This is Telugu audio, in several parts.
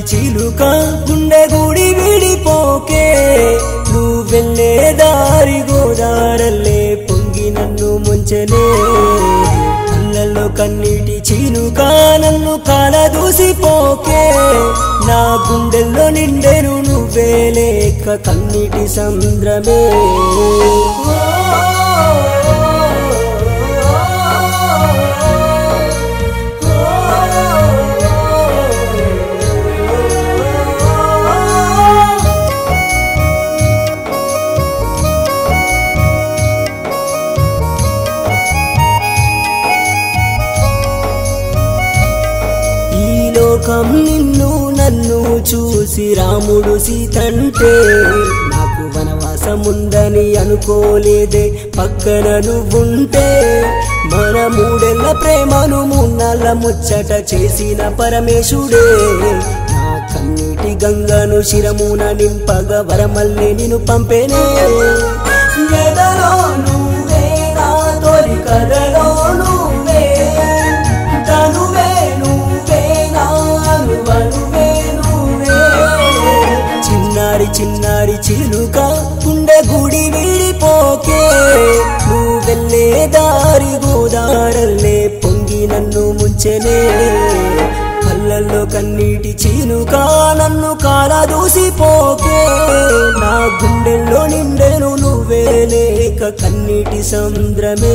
చీలుక గుండె గుడి విడిపోకే నువ్వెళ్ళే దారి గోదారల్లే పొంగి నన్ను ముంచనే కళ్ళల్లో కన్నీటి చీలుక నన్ను కాల దూసిపోకే నా గుండెల్లో నిండెను నువ్వే లేక కన్నీటి సంద్రమే ఈ లోకం నిన్ను నన్ను చూసి రాముడు సీతంటే నాకు వనవాసముందని అనుకోలేదే పక్కన నువ్వుంటే మన మూడెళ్ళ ప్రేమను మూన్నళ్ళ ముచ్చట చేసిన పరమేశుడే నా కన్నీటి గంగను శిరమున నింపగ వరమల్లి నిన్ను పంపేనే ఎదలో నువ్వే నా తొలి కథలో నువ్వే తనువే నువ్వే నాను వనువే నువ్వే చిన్నారి చిన్నారి చిలుక గుండె గుడి విడిపోకే నువ్వెళ్ళే దారి గోదారల్లే పొంగి నన్ను ముంచెనే కళ్ళల్లో కన్నీటి చీనుక నన్ను కాల దూసిపోకే నా గుండెల్లో నిండెను నువ్వే లేక కన్నీటి సంద్రమే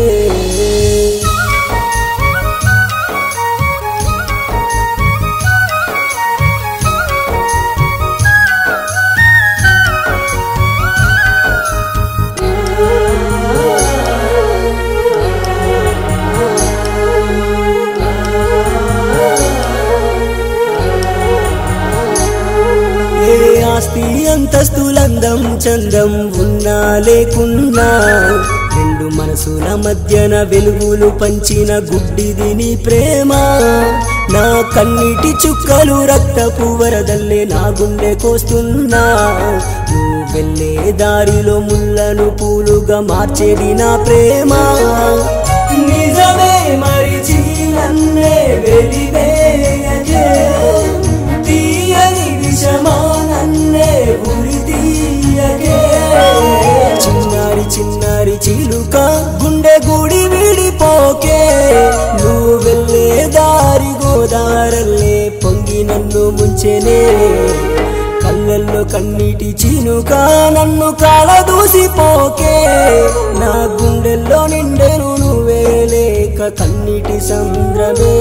ఏ ఆస్తి అంతస్తులందం చందం ఉన్నా లేకున్నా రెండు మనసుల మధ్యన వెలుగులు పంచిన గుడ్డిది నీ ప్రేమ నా కన్నీటి చుక్కలు రక్తపు వరదల్లే నా గుండె కోస్తున్నా నువ్వు వెళ్ళే దారిలో ముళ్ళను పూలుగా మార్చేది నా ప్రేమ నిజమే మరిచి నన్నే వెలివేయకే తీయని విషమా నన్నే ఉరి తీయకే చిన్నారి చిన్నారి చిలుక గుండె గుడి విడిపోకే నువ్వు వెళ్ళే దారి గోదారల్లే పొంగి నన్ను ముంచెనే కళ్ళల్లో కన్నీటి చీనుక నన్ను కాల దూసిపోకే నా గుండెల్లో నిండెను నువ్వే లేక కన్నీటి సంద్రమే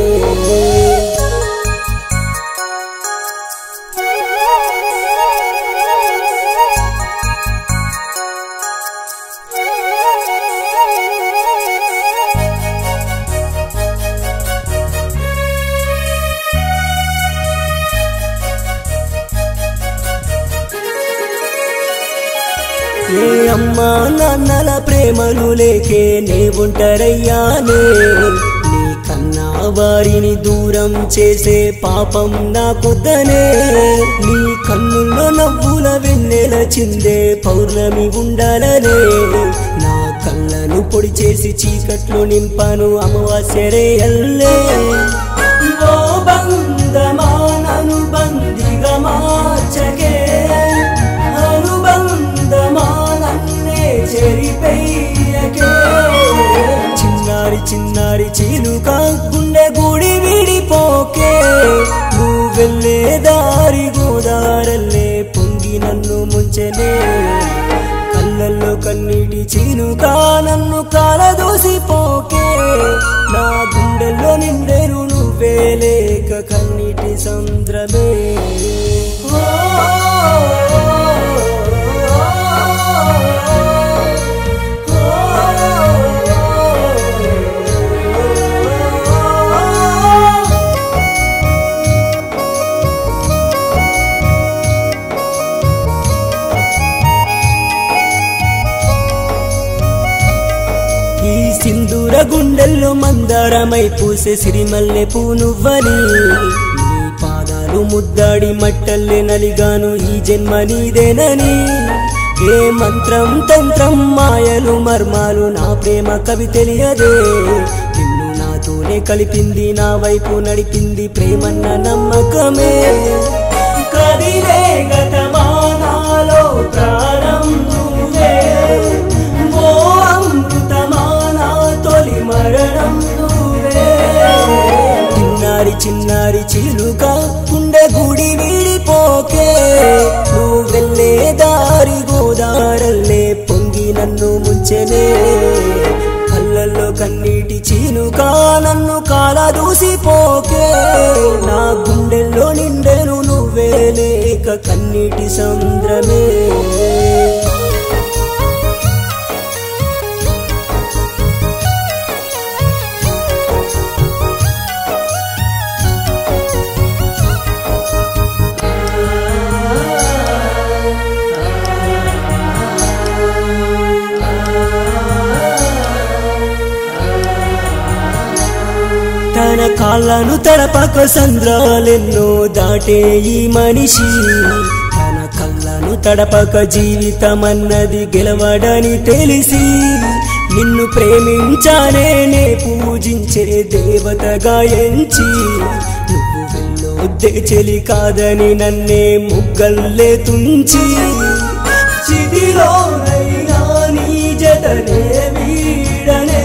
ఏ అమ్మా నాన్నల ప్రేమలు లేకే నే ఒంటరయ్యానే నీ కన్నా వారిని దూరం చేసే పాపం నాకొద్దనే నీ కన్నుల్లో నవ్వుల వెన్నెల చిందే పౌర్ణమి ఉండాలనే నా కళ్ళను పొడి చేసి చీకట్లో నింపాను అమావాస్యరే అల్లే ఓ బంధమా నన్ను బందిగా మార్చకే అనుబంధమా నన్నే చెరిపెయ్యకే చిన్నారి చిన్నారి చీలుక గుండె గుడి విడిపోకే నువ్వు వెళ్ళే దారి గోదారల్లే పొంగి నన్ను ముంచెనే కళ్ళల్లో కన్నీటి చీనుక నన్ను కాల దూసిపోకే నా గుండెల్లో నిండెను నువ్వే లేక కన్నీటి సంద్రమే ఓ ఈ సింధూర గుండెల్లో మందారమై పూసే సిరిమల్లె పూనువ్వని నీ పాదాలు ముద్దాడి మట్టల్లే నలిగాను ఈ జన్మ నీదేనని ఏ మంత్రం తంత్రం మాయలు మర్మాలు నా ప్రేమ కవి తెలియదే నిన్ను నాతోనే కలిపింది నా వైపు నడిపింది ప్రేమన్న నమ్మకమే చిన్నారి చిలుక గుండె గుడి వీడిపోకే నువ్వు వెళ్ళే దారి గోదారల్లే పొంగి నన్ను ముంచెనే కళ్ళల్లో కన్నీటి చీనుక నన్ను కాల దూసిపోకే నా గుండెల్లో నిండెను నువ్వే లేక కన్నీటి సంద్రమే తన కాళ్ళను తడపక సంద్రాలెన్నో దాటే ఈ మనిషి తన కళ్ళను తడపక జీవితమన్నది గెలవడని తెలిసి నిన్ను ప్రేమించానే నే పూజించే దేవతగా ఎంచి నువ్వు వెళ్ళొద్దే చెలి కాదని నన్నే ముగ్గల్లే తుంచి చితిలోనైనా నీ జతనే వీడనే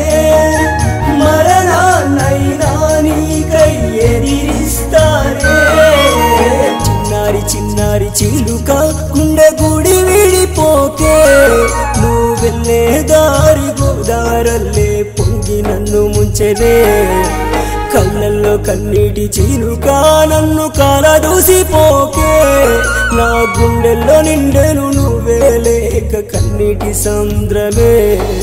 మరణాన్నైనా నీకై ఎదిరిస్తానే చిన్నారి చిన్నారి చిలుక గుండె గుడి విడిపోకే నువ్వు వెళ్ళే దారి గోదారల్లే పొంగి నన్ను ముంచెనే కళ్ళల్లో కన్నీటి చిలుక నన్ను కాల దూసిపోకే నా గుండెల్లో నిండెను నువ్వే లేక కన్నీటి సంద్రమే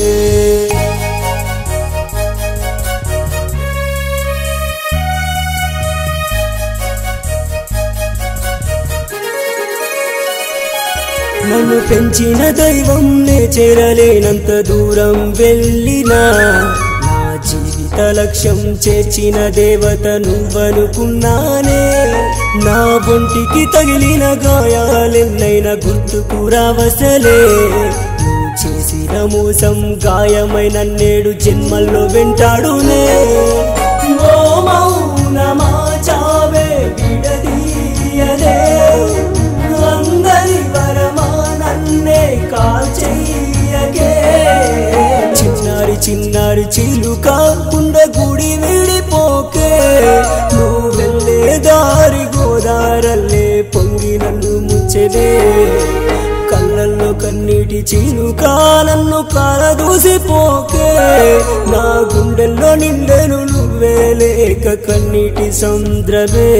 నన్ను పెంచిన దైవం నే చేరలేనంత దూరం వెళ్ళినా నా జీవిత లక్ష్యం చేర్చిన దేవత నువ్వనుకున్నానే నా ఒంటికి తగిలిన గాయాలెన్నైనా గుర్తుకు రావసలే నువ్వు చేసిన మోసం గాయమైన నేడు జన్మల్లో వెంటాడునే ఓ మౌనమా చావే విడదీయదే అందరి వరమా నన్నే కాల్చెయ్యకే చిన్నారి చిన్నారి చిలుక కుండ గుడి విడిపోకే నువ్వు వెళ్ళే దారి గోదారల్లే పొంగి నన్ను ముచ్చదే కళ్ళల్లో కన్నీటి చిలుక నన్ను కాల దూసిపోకే నా గుండెల్లో నిండెను నువ్వే లేక కన్నీటి సంద్రమే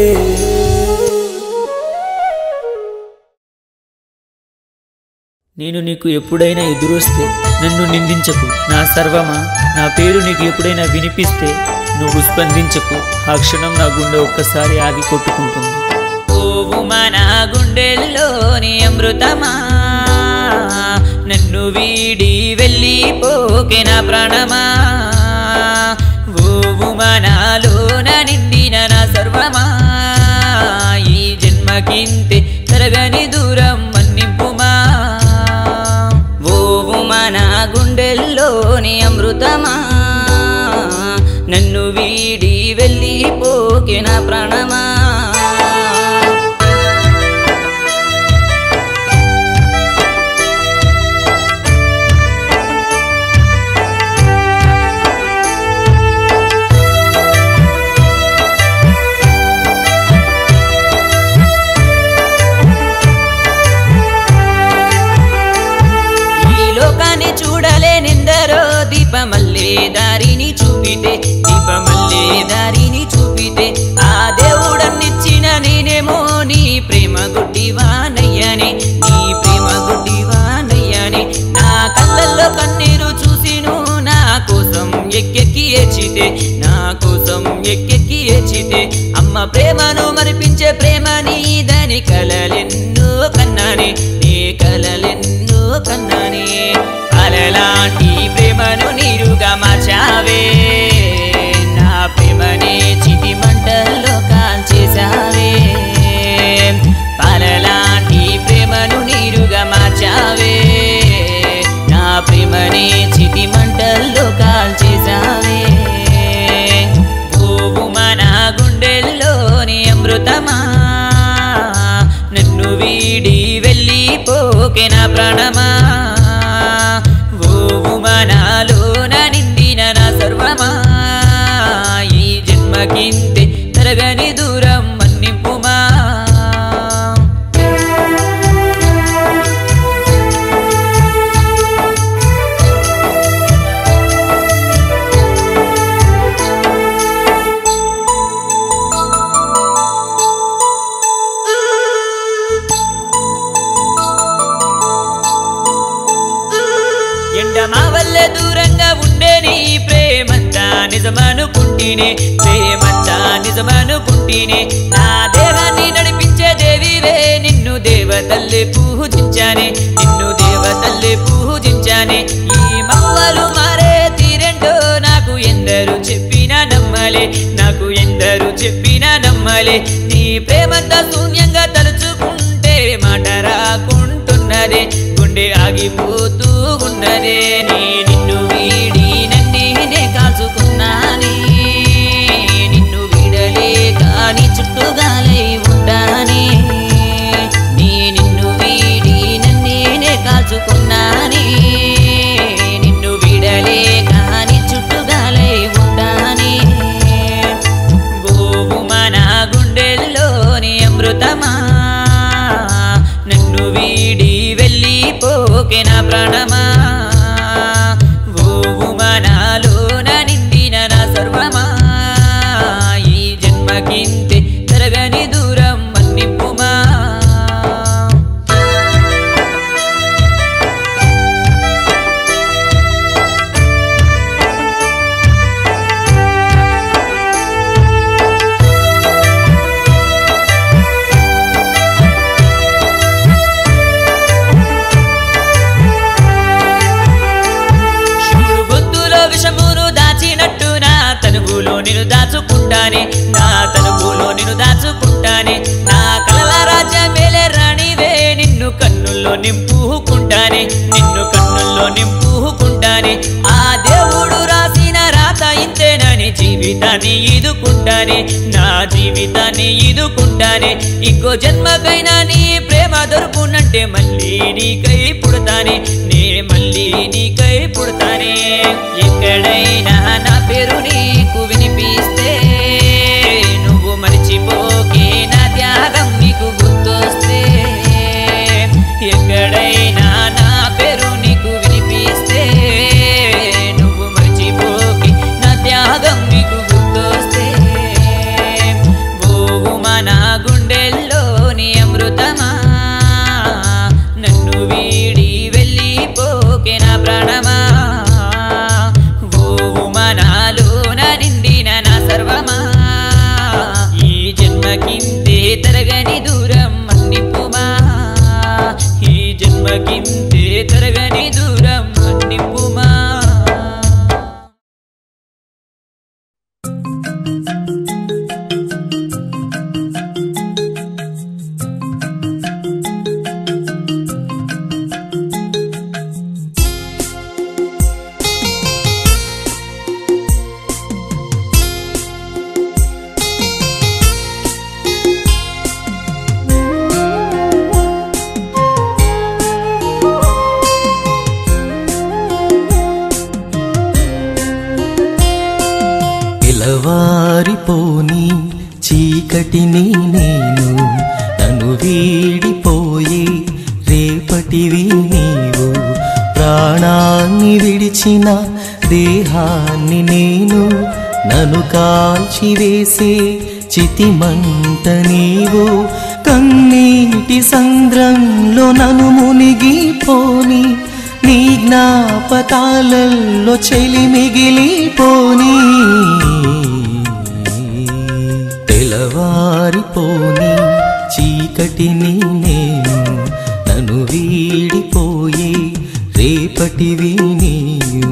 నేను నీకు ఎప్పుడైనా ఎదురొస్తే నన్ను నిందించకు నా సర్వమా నా పేరు నీకు ఎప్పుడైనా వినిపిస్తే నువ్వు స్పందించకు ఆ క్షణం నా గుండె ఒక్కసారి ఆగి కొట్టుకుంటుంది ఓవు మన గుండెల్లోని అమృతమా నన్ను వీడి వెళ్ళిపోకే నా ప్రాణమా ఓవు మనలోన నిండిన నా సర్వమా ఈ జన్మకింతే తరగని దూరం మన్నింపుమా ఓవు మన గుండెల్లోని అమృతమా నన్ను వీడి వెళ్ళిపోకే నా ప్రాణమా ఈ లోకాన్ని చూడలేనెందరో దీపమల్లే దారిని చూపితే దీపమల్లే దారిని చూపితే ఆ దేవుడన్నిచ్చిన నేనేమో నీ ప్రేమ గుడ్డివానయ్యనే నీ ప్రేమ గుడ్డివానయ్యనే నా కళ్ళల్లో కన్నీరు చూసిను నా కోసం ఎక్కెక్కి ఏచితే నా కోసం ఎక్కెక్కి ఏచితే అమ్మ ప్రేమను మరిపించే ప్రేమ నీదని కలలెన్నో కన్నానే నీ కలలెన్నో కన్నానే అలలాంటి ప్రేమను నీరుగా మార్చావే నా ప్రేమనే చితి మంటల్లో కాల్చేశావే పాలలాంటి ప్రేమను నీరుగా మార్చావే నా ప్రేమనే చితి మంటల్లో కాల్చేశావే ఓవు మన గుండెల్లోని అమృతమా నన్ను వీడి వెళ్ళిపోకే నా ప్రాణమా ఓవు మనలోన నిండిన నా సర్వమా ఈ జన్మకింతే తరగని వల్లే దూరంగా ఉండే నీ ప్రేమంతా నిజమనుకుంటేనే ప్రేమంతా నిజమనుకుంటేనే నా దేహాన్ని నడిపించే దేవివే నిన్ను దేవతల్లే పూజించానే నిన్ను దేవతల్లే పూజించానే ఈ మవ్వలు మారే తీరెంటో నాకు ఎందరు చెప్పినా నమ్మలే నాకు ఎందరు చెప్పినా నమ్మలే నీ ప్రేమంతా శూన్యంగా తలుచుకుంటే మాట రాకుంటున్నదే గుండె ఆగిపోతూ ఉన్నదే నీ నిన్ను వీడి నన్నే కాచుకున్నానే నిన్ను వీడలేక నీ చుట్టూగాలై ఉంటానే నీ నిన్ను వీడి నన్నే కాచుకున్నానే నిన్ను వీడలేక నీ చుట్టూగాలై ఉంటానే గోవు మన గుండెల్లోని అమృతమా నన్ను వీడి వెళ్ళిపోకే నా ప్రాణమా గోవు మనలోన నిండిన నా సర్వమా ఈ జన్మకింతే తరగని దూరం మన్నింపుమా శివుడు గొంతులో విషమును దాచినట్టు నా తనువులో నిన్ను దాచుకుంటానే నా తనువులో నిన్ను దాచుకుంటానే నా కలల రాజ్య మేలే రాణివే నిన్ను కన్నుల్లో నింపుకుంటానే నిన్ను కన్నుల్లో నింపుకుంటానే ఆ దేవుడు రాసిన రాత ఇంతేనని జీవితాన్ని ఈదుకుంటానే నా జీవితాన్ని ఈదుకుంటానే ఇంకో జన్మకైనా నీ ప్రేమ దొరుకునంటే మళ్ళీ నీకై పుడతానే నే మళ్ళీ నీకై పుడతానే ఎక్కడైనా నా పేరు నీకు వినిపిస్తే నువ్వు మర్చిపోకే నా త్యాగం నీకు గుర్తొస్తే ఎక్కడైనా నా పేరు నీకు వినిపిస్తే నువ్వు మర్చిపోకే నా త్యాగం నీకు గుర్తొస్తే ఓవు మన గుండెల్లోని అమృతమా నన్ను వీడి వెళ్ళిపోకే నా ప్రాణమా ఓవు మనలోన నిండిన నా సర్వమా ఈ జన్మకింతే తరగని దూరం మన్నిప్పుమా ఈ జన్మకింతే తరగని దూరం మన్నిప్పుమా పిలవారిపోని చీకటిని నేను నన్ను వీడిపోయి రేపటివి నీవు ప్రాణాన్ని విడిచిన దేహాన్ని నేను నన్ను కాల్చివేసే చితిమంట నీవు కన్నీటి సంద్రంలో నన్ను మునిగిపోని నీ జ్ఞాపకాలలో చెలి మిగిలిపోని తెలవారిపోని చీకటిని నేను నన్ను వీడిపోయి రేపటివి నీవు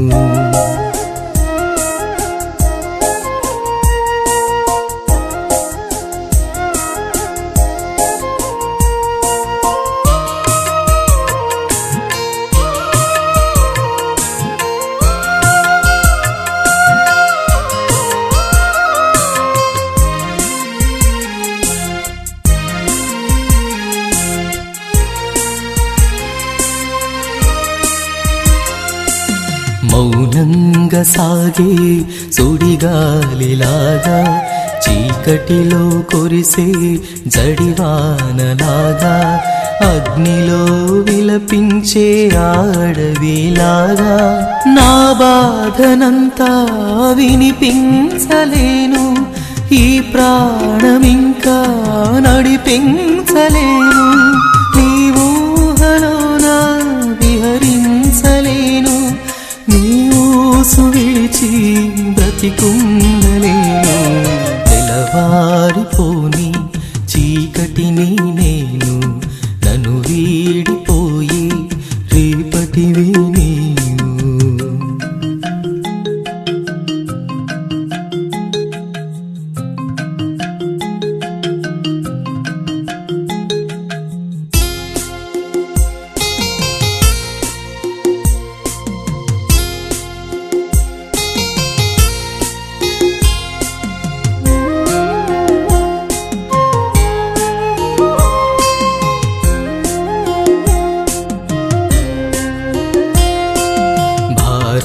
మౌనంగా సాగే సుడిగాలిలాగా చీకటిలో కురిసే జడివానలాగా అగ్నిలో విలపించే ఆడవిలాగా నా బాధనంతా వినిపించలేను ఈ ప్రాణమింకా నడిపించలేను నీ ఊహలోన విహరించలేను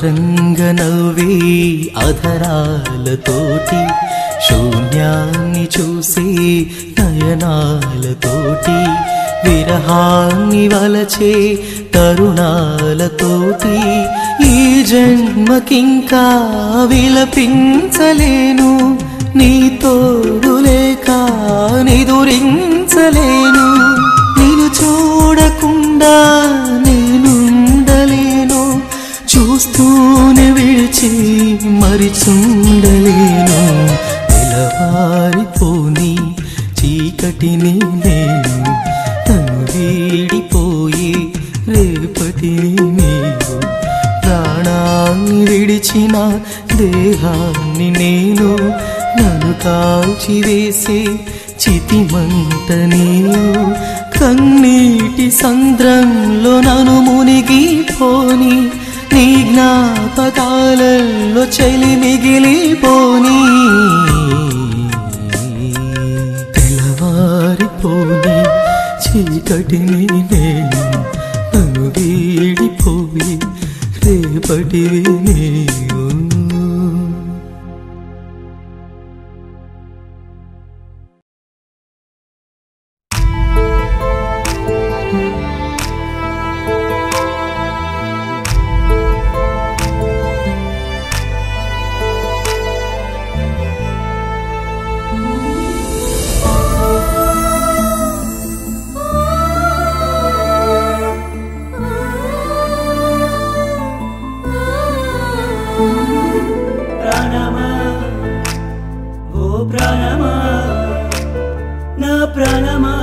ఆత్రంగ నవ్వే అధరాలతోటి శూన్యాన్ని చూసే నయనాలతోటి విరహాన్ని వలచే తరుణాలతోటి ఈ జన్మకింకా విలపించలేను నీ తోడు లేక నిదురించలేను నేను చూడకుండా నేనుండలేను చూస్తూనే విడిచి మరిచుండలేను నిలవారిపోని చీకటిని నేను తను వీడిపోయి రేపటిని నీవు ప్రాణాన్ని విడిచిన దేహాన్ని నేను నన్ను కాల్చి వేసే చితిమంట నీవు కన్నీటి సంద్రంలో నన్ను మునిగిపోని నీ జ్ఞాపకాలలో చలి మిగిలిపోని తెల్లవారిపోని చీకటిని నేను నన్ను వీడిపోయి రేపటివి నీవు ప్రాణమా ఓ ప్రాణమా నా ప్రాణమా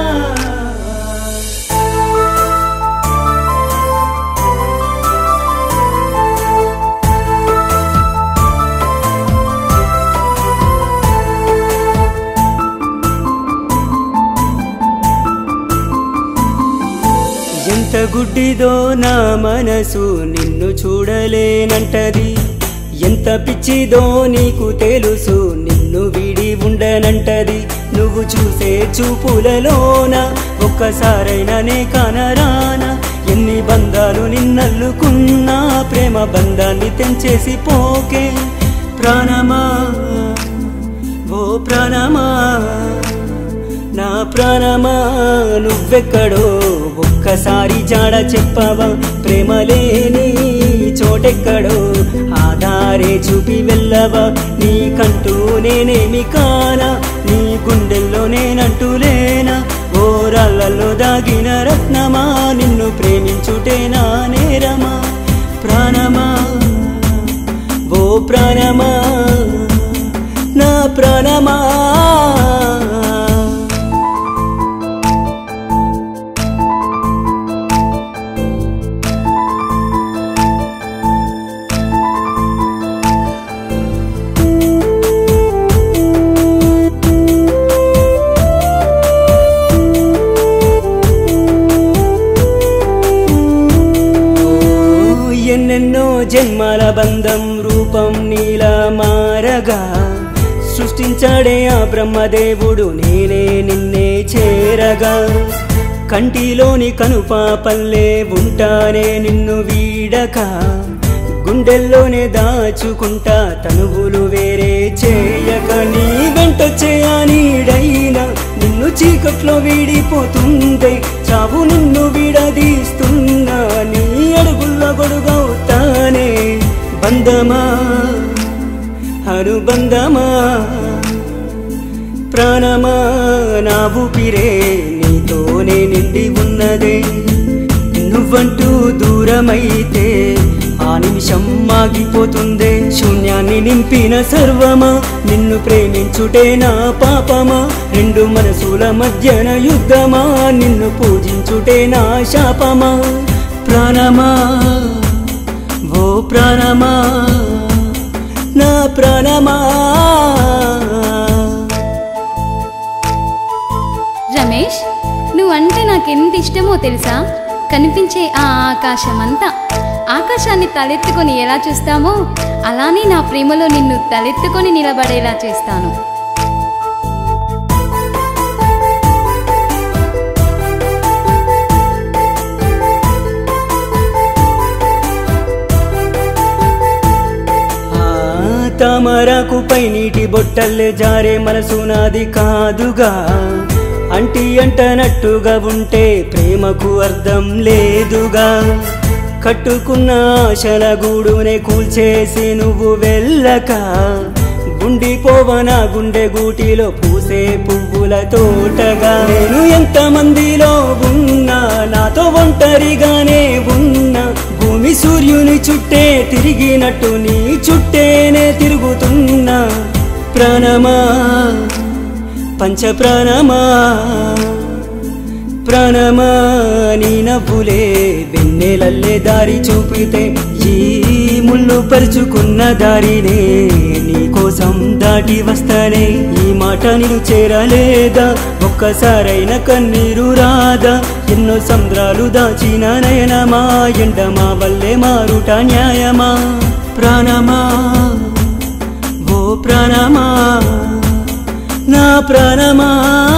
ఎంత గుడ్డిదో నా మనసు నిన్ను చూడలేనంటది ఎంత పిచ్చిదో నీకు తెలుసు నిన్ను విడి ఉండనంటది నువ్వు చూసే చూపులలోన ఒక్కసారైనా నే కనరానా ఎన్ని బంధాలు నిన్నల్లుకున్నా ప్రేమ బంధాన్ని తెంచేసి పోకే ప్రాణమా ఓ ప్రాణమా నా ప్రాణమా నువ్వెక్కడో ఒక్కసారి జాడ చెప్పవా ప్రేమ లేని చోటెక్కడో ఆధారే చూపి వెళ్ళవా నీకంటూ నేనేమి కానా నీ గుండెల్లో నేనంటూ లేనా ఓరాళ్ళల్లో దాగిన రత్నమా నిన్ను ప్రేమించుటే నా నేరమా ప్రాణమా ఓ ప్రాణమా నా ప్రాణమా ఓ, ఎన్నెన్నో జన్మల బంధం రూపం నీలా మారగా సృష్టించాడే ఆ బ్రహ్మదేవుడు నేనే నిన్నే చేరగా కంటిలోని కనుపాపల్లే ఉంటానే నిన్ను వీడక గుండెల్లోనే దాచుకుంటా తనువులు వేరే చేయక నీ వెంట చేయనీడైనా నిన్ను చీకట్లో వీడిపోతుందే చావు నిన్ను విడదీస్తున్నా నీ అడుగుల్లో గొడుగవుతానే బంధమా అనుబంధమా ప్రాణమా నా ఊపిరే నీతోనే నిండి ఉన్నదే నువ్వంటూ దూరమైతే ఆ నిమిషం ఆగిపోతుందే శూన్యాన్ని నింపిన సర్వమా నిన్ను ప్రేమించుటే నా పాపమా రెండు మనసుల మధ్యన యుద్ధమా నిన్ను పూజించుటే నా శాపమా ప్రాణమా ఓ ప్రాణమా నా ప్రాణమా రమేష్ నువ్వంటే నాకెంత ఇష్టమో తెలుసా కనిపించే ఆ ఆకాశమంతా ఆకాశాన్ని తలెత్తుకొని ఎలా చూస్తామో అలానే నా ప్రేమలో నిన్ను తలెత్తుకొని నిలబడేలా చేస్తాను తామరాకుపై నీటి బొట్టల్లే జారే మనసు నాది కాదుగా అంటి అంటనట్టుగా ఉంటే ప్రేమకు అర్థం లేదుగా కట్టుకున్న ఆశల గూడునే కూల్చేసి నువ్వు వెళ్ళక గుండిపోవన గుండె గూటిలో పూసే పువ్వుల తోటగా నేను ఎంత మందిలో ఉన్నా నాతో ఒంటరిగానే ఉన్నా భూమి సూర్యుని చుట్టే తిరిగినట్టు నీ చుట్టేనే తిరుగుతున్నా ప్రాణమా పంచ ప్రాణమా ప్రాణమా నీ నవ్వులే వెన్నెలల్లే దారి చూపితే ఈ ముళ్ళు పరుచుకున్న దారినే నీ కోసం దాటి వస్తానే ఈ మాట నేను చేరలేదా ఒక్కసారైన కన్నీరు రాదా ఎన్నో సంద్రాలు దాచిన నయనమా ఎండమా వల్లే మారుట న్యాయమా ప్రాణమా ఓ ప్రాణమా నా ప్రాణమా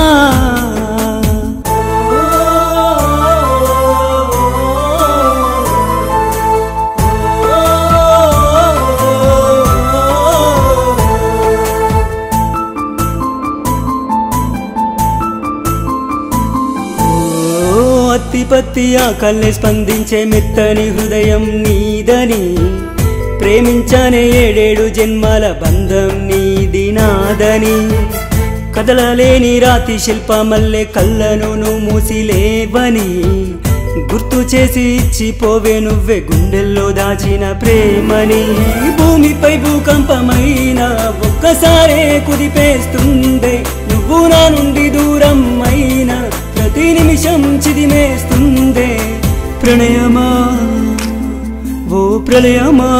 ఓ అత్తిపత్తి ఆ కళ్ళె స్పందించే మెత్తని హృదయం నీదని ప్రేమించానే ఏడేడు జన్మాల బంధం నీది నాదని కదలలేని రాతి శిల్పమల్లె కళ్ళను నువ్వు మూసిలేవని గుర్తు చేసి ఇచ్చిపోవే నువ్వే గుండెల్లో దాచిన ప్రేమని భూమిపై భూకంపమైన ఒక్కసారే కుదిపేస్తుందే నువ్వు నా నుండి దూరం అయినా ప్రతి నిమిషం చిదిమేస్తుందే ప్రణయమా ఓ ప్రళయమా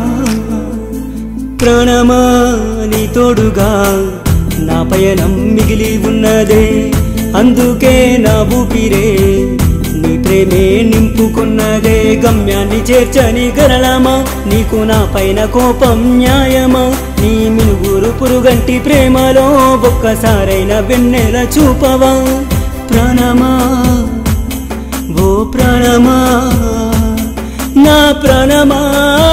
ప్రాణమా నీ తోడుగా నా పయనం మిగిలి ఉన్నదే అందుకే నా ఊపిరే నీ ప్రేమే నింపుకున్నదే గమ్యాన్ని చేర్చని గరళమా నీకు నా పైన కోపం న్యాయమా నీ మినుగురు పురుగంటి ప్రేమలో ఒక్కసారైన వెన్నెల చూపవా ప్రాణమా ఓ ప్రాణమా నా ప్రాణమా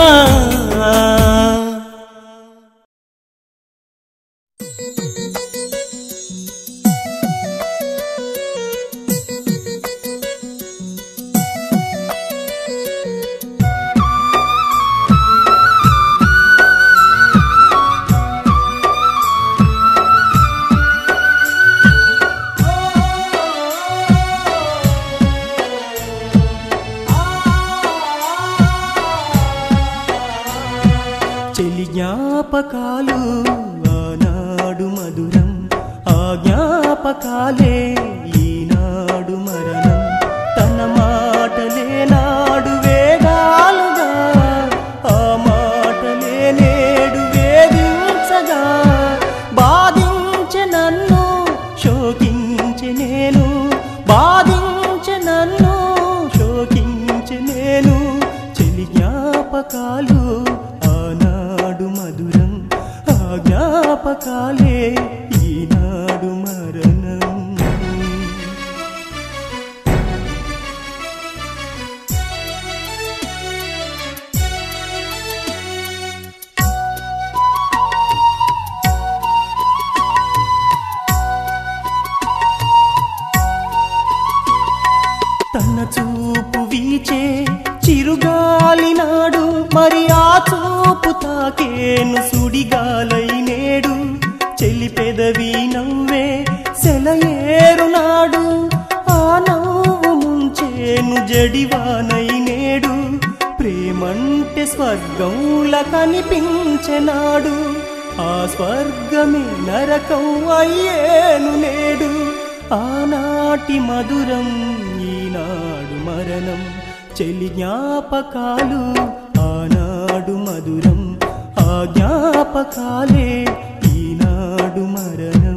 చెలి జ్ఞాపకాలు ఆనాడు మధురం ఆ జ్ఞాపకాలే ఈనాడు మరణం తన మాటలే నాడు వేగాలుగా ఆ మాటలే నేడు వేధించగా బాధించె నన్ను శోకించె నేను బాధించె నన్ను శోకించె నేను చెలి జ్ఞాపకాలు ఆనాడు మధురం ఆ జ్ఞాపకాలే ఈనాడు మరణం తన చూపు వీచే చిరుగాలి నాడు మరి ఆ చూపు తాకేను సుడిగాలై నేడు చెలి పెదవి నవ్వే సెలయేరు నాడు ఆ నవ్వు ముంచేను జడివానై నేడు ప్రేమంటే స్వర్గంలా కనిపించెనాడు ఆ స్వర్గమే నరకం అయ్యేను నేడు ఆనాటి మధురం ఈనాడు మరణం చెలి జ్ఞాపకాలు ఆనాడు మధురం ఆ జ్ఞాపకాలే ఈనాడు మరణం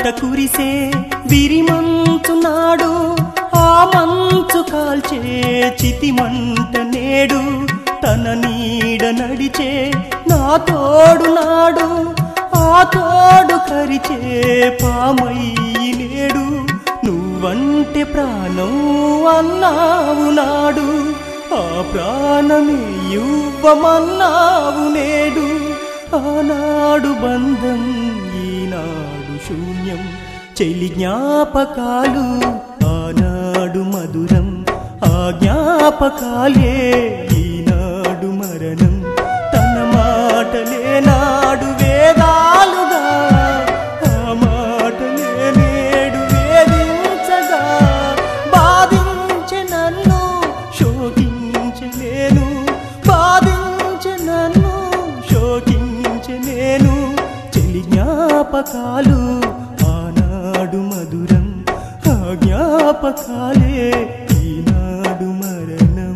కురిసే విరిమంచునాడు ఆ మంచు కాల్చే చితిమంట నేడు తన నీడ నడిచే నా తోడు నాడు ఆ తోడు కరిచే పామయ్యి నేడు నువ్వంటే ప్రాణం అన్నావు నాడు ఆ ప్రాణమే యువ్వమన్నావు నేడు ఆనాడు బంధం ఈనాడు శూన్యం చెలి జ్ఞాపకాలు ఆనాడు మధురం ఆ జ్ఞాపకాలే ఈనాడు మరణం తన మాటలే నాడు వేదాలుగా ఆ మాటలే నేడు వేధించగా బాధించే నన్ను శోకించే నేను బాధించే నన్ను శోకించే నేను చెలి జ్ఞాపకాలు ఆనాడు మధురం ఆ జ్ఞాపకాలే ఈనాడు మరణం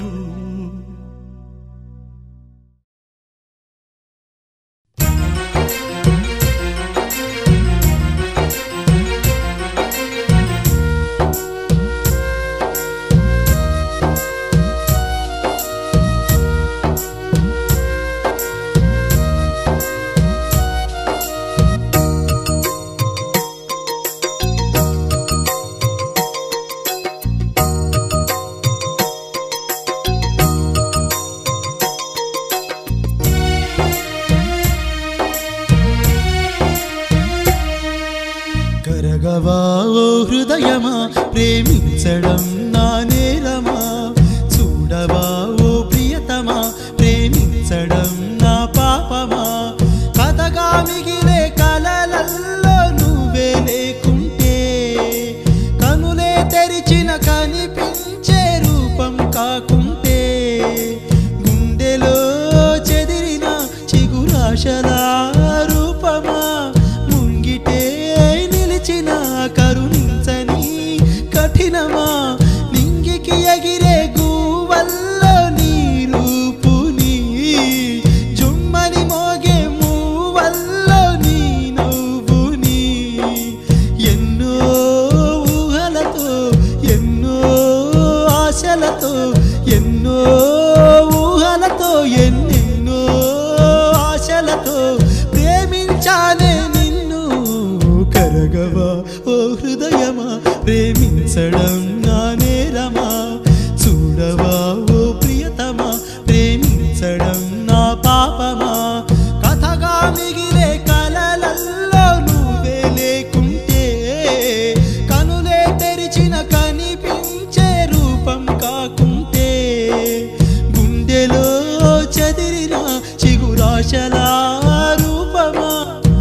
కరగవా ఓ హృదయమా ప్రేమించడం నా నేరమా చూడవా ఓ ప్రియతమా ప్రేమించడం నా పాపమా కథగా మిగిలే కలలల్లో నువ్వే లేకుంటే కనులే తెరిచిన కనిపించే రూపం కాకుంటే గుండెలో చెదిరిన చిగురాశల రూపమా ముంగిటే నిలిచిన కరుణించని కఠినమా నింగికి ఎగిరే గూవల్లో నీ రూపుని జుమ్మని మోగే మూవల్లో నీ నవ్వుని ఎన్నో ఊహలతో ఎన్నో ఆశలతో ఎన్నో ఊహలతో ఎన్నెన్నో ఆశలతో ప్రేమించానే నిన్ను కరగవా ఓ హృదయమా ప్రేమించడం నా నేరమా చూడవా ఓ ప్రియతమా ప్రేమించడం నా పాపమా కథగా మిగిలే కలలల్లో నువ్వే లేకుంటే కనులే తెరిచిన కనిపించే రూపం కాకుంటే గుండెలో చెదిరిన చిగురాశల రూపమా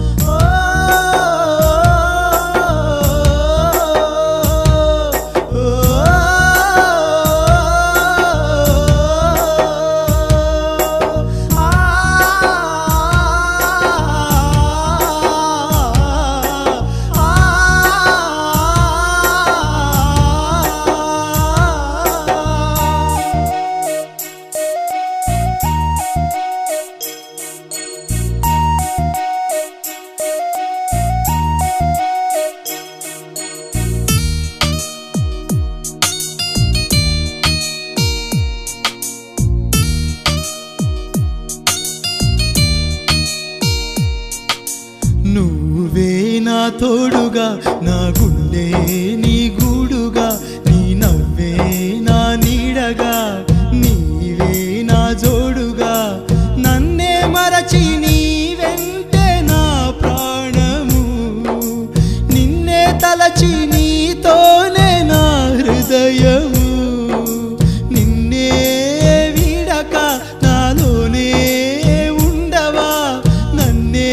నువ్వే నా తోడుగా నా గుండె నీ గూడుగా నీ నవ్వే నా నీడగా నీవే నా జోడుగా నన్నే మరచి నీ వెంటే నా ప్రాణము నిన్నే తలచి నీతోనే నా హృదయము నిన్నే వీడక నాలోనే ఉండవా నన్నే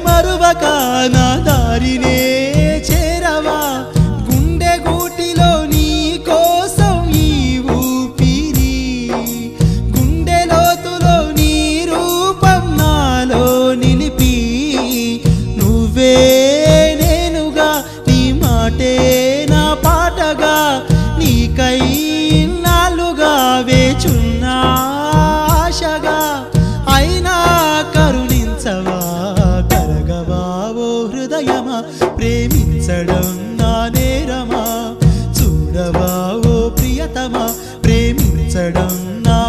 మరువక నా దారినే చేరవా గుండె గూటిలో పెంచడం నా